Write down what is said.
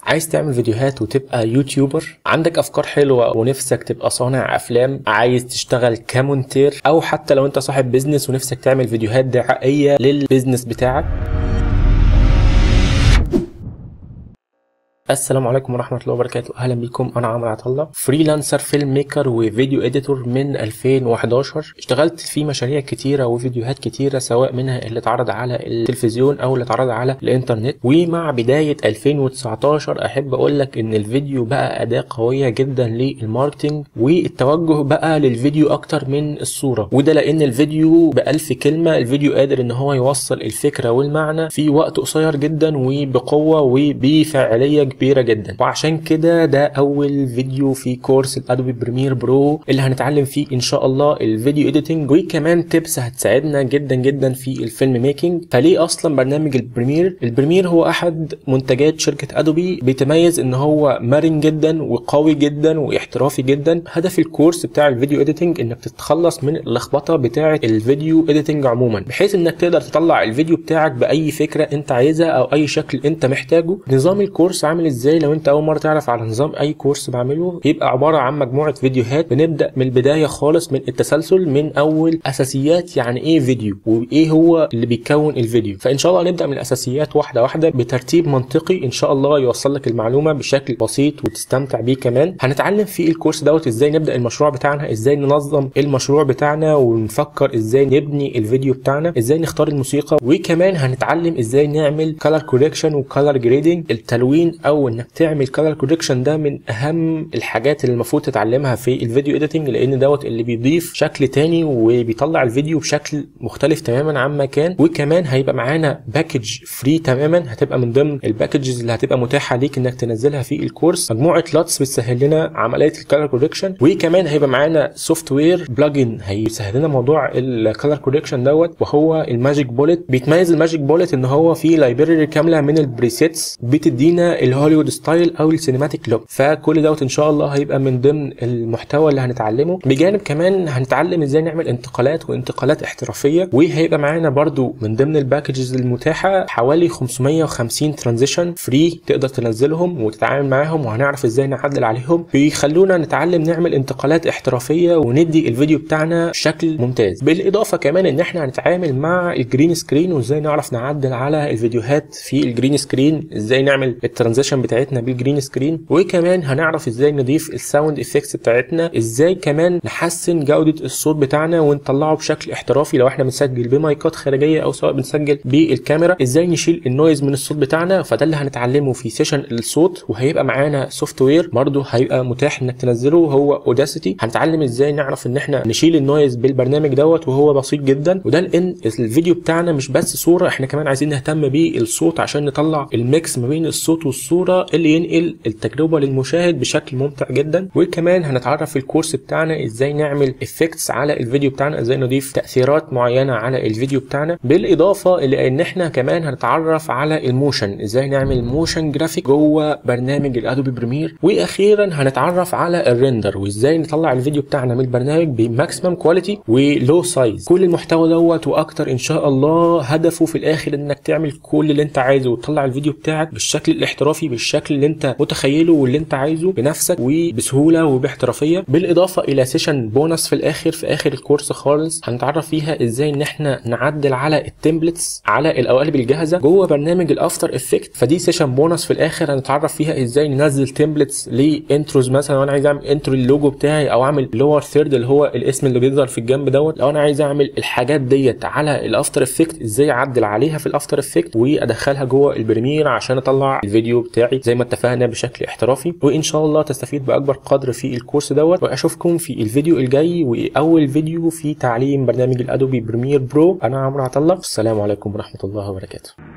عايز تعمل فيديوهات وتبقى يوتيوبر عندك افكار حلوه ونفسك تبقى صانع افلام عايز تشتغل كمونتير او حتى لو انت صاحب بيزنس ونفسك تعمل فيديوهات دعائيه للبيزنس بتاعك السلام عليكم ورحمة الله وبركاته أهلا بيكم أنا عمرو عطلة فريلانسر فيلم ميكر وفيديو إديتور من 2011 اشتغلت في مشاريع كتيرة وفيديوهات كتيرة سواء منها اللي اتعرض على التلفزيون أو اللي اتعرض على الإنترنت ومع بداية 2019 أحب أقول لك إن الفيديو بقى أداة قوية جدا للماركتينج والتوجه بقى للفيديو أكتر من الصورة وده لأن الفيديو بألف كلمة الفيديو قادر إن هو يوصل الفكرة والمعنى في وقت قصير جدا وبقوة وبفاعلية كبيره جدا وعشان كده ده اول فيديو في كورس الادوبي بريمير برو اللي هنتعلم فيه ان شاء الله الفيديو اديتنج وكمان تيبس هتساعدنا جدا جدا في الفيلم ميكنج فليه اصلا برنامج البريمير البريمير هو احد منتجات شركه ادوبي بيتميز ان هو مرن جدا وقوي جدا واحترافي جدا هدف الكورس بتاع الفيديو اديتنج انك تتخلص من اللخبطه بتاعه الفيديو اديتنج عموما بحيث انك تقدر تطلع الفيديو بتاعك باي فكره انت عايزها او اي شكل انت محتاجه نظام الكورس عامل ازاي لو انت اول مره تعرف على نظام اي كورس بعمله بيبقى عباره عن مجموعه فيديوهات بنبدا من البدايه خالص من التسلسل من اول اساسيات يعني ايه فيديو وايه هو اللي بيكون الفيديو فان شاء الله هنبدا من الاساسيات واحده واحده بترتيب منطقي ان شاء الله يوصل لك المعلومه بشكل بسيط وتستمتع بيه كمان هنتعلم في الكورس دوت ازاي نبدا المشروع بتاعنا ازاي ننظم المشروع بتاعنا ونفكر ازاي نبني الفيديو بتاعنا ازاي نختار الموسيقى وكمان هنتعلم ازاي نعمل كلر كوريكشن وكلر جريدنج التلوين او انك تعمل كلر كوريكشن ده من اهم الحاجات اللي المفروض تتعلمها في الفيديو اديتنج لان دوت اللي بيضيف شكل تاني وبيطلع الفيديو بشكل مختلف تماما عما كان وكمان هيبقى معانا باكج فري تماما هتبقى من ضمن الباكجز اللي هتبقى متاحه ليك انك تنزلها في الكورس مجموعه لاتس بتسهل لنا عمليه الكلر كوريكشن وكمان هيبقى معانا سوفت وير بلجن هيسهل لنا موضوع الكلر كوريكشن دوت وهو الماجيك بوليت بيتميز الماجيك بوليت ان هو فيه لايبراري كامله من البريسيتس بتدينا الهوليوود ستايل او السينماتيك لوك فكل دوت ان شاء الله هيبقى من ضمن المحتوى اللي هنتعلمه بجانب كمان هنتعلم ازاي نعمل انتقالات وانتقالات احترافيه وهيبقى معانا برضو من ضمن الباكجز المتاحه حوالي 550 ترانزيشن فري تقدر تنزلهم وتتعامل معاهم وهنعرف ازاي نعدل عليهم بيخلونا نتعلم نعمل انتقالات احترافيه وندي الفيديو بتاعنا شكل ممتاز بالاضافه كمان ان احنا هنتعامل مع الجرين سكرين وازاي نعرف نعدل على الفيديوهات في الجرين سكرين ازاي نعمل الترانزيشن بتاعتنا بالجرين سكرين وكمان هنعرف ازاي نضيف الساوند افكتس بتاعتنا ازاي كمان نحسن جوده الصوت بتاعنا ونطلعه بشكل احترافي لو احنا بنسجل بمايكات خارجيه او سواء بنسجل بالكاميرا ازاي نشيل النويز من الصوت بتاعنا فده اللي هنتعلمه في سيشن الصوت وهيبقى معانا سوفت وير برضه هيبقى متاح انك تنزله هو اوداسيتي هنتعلم ازاي نعرف ان احنا نشيل النويز بالبرنامج دوت وهو بسيط جدا وده لان الفيديو بتاعنا مش بس صوره احنا كمان عايزين نهتم بالصوت عشان نطلع الميكس ما بين الصوت والصوره اللي ينقل التجربه للمشاهد بشكل ممتع جدا وكمان هنتعرف في الكورس بتاعنا ازاي نعمل افكتس على الفيديو بتاعنا ازاي نضيف تاثيرات معينه على الفيديو بتاعنا بالاضافه الى ان احنا كمان هنتعرف على الموشن ازاي نعمل موشن جرافيك جوه برنامج الادوبي بريمير واخيرا هنتعرف على الريندر وازاي نطلع الفيديو بتاعنا من البرنامج بماكسيمم كواليتي ولو سايز كل المحتوى دوت واكتر ان شاء الله هدفه في الاخر انك تعمل كل اللي انت عايزه وتطلع الفيديو بتاعك بالشكل الاحترافي بالشكل اللي انت متخيله واللي انت عايزه بنفسك وبسهوله وباحترافيه بالاضافه الى سيشن بونص في الاخر في اخر الكورس خالص هنتعرف فيها ازاي ان احنا نعدل على التمبلتس على القوالب الجاهزه جوه برنامج الافتر افكت فدي سيشن بونص في الاخر هنتعرف فيها ازاي ننزل تمبلتس لانتروز مثلا لو انا عايز اعمل انترو اللوجو بتاعي او اعمل لور ثيرد اللي هو الاسم اللي بيظهر في الجنب دوت لو انا عايز اعمل الحاجات ديت على الافتر افكت ازاي اعدل عليها في الافتر افكت وادخلها جوه البريمير عشان اطلع الفيديو بتاعي زي ما اتفقنا بشكل احترافي وان شاء الله تستفيد باكبر قدر في الكورس دوت واشوفكم في الفيديو الجاي واول فيديو في تعليم برنامج الادوبي بريمير برو انا عمرو عطله السلام عليكم ورحمه الله وبركاته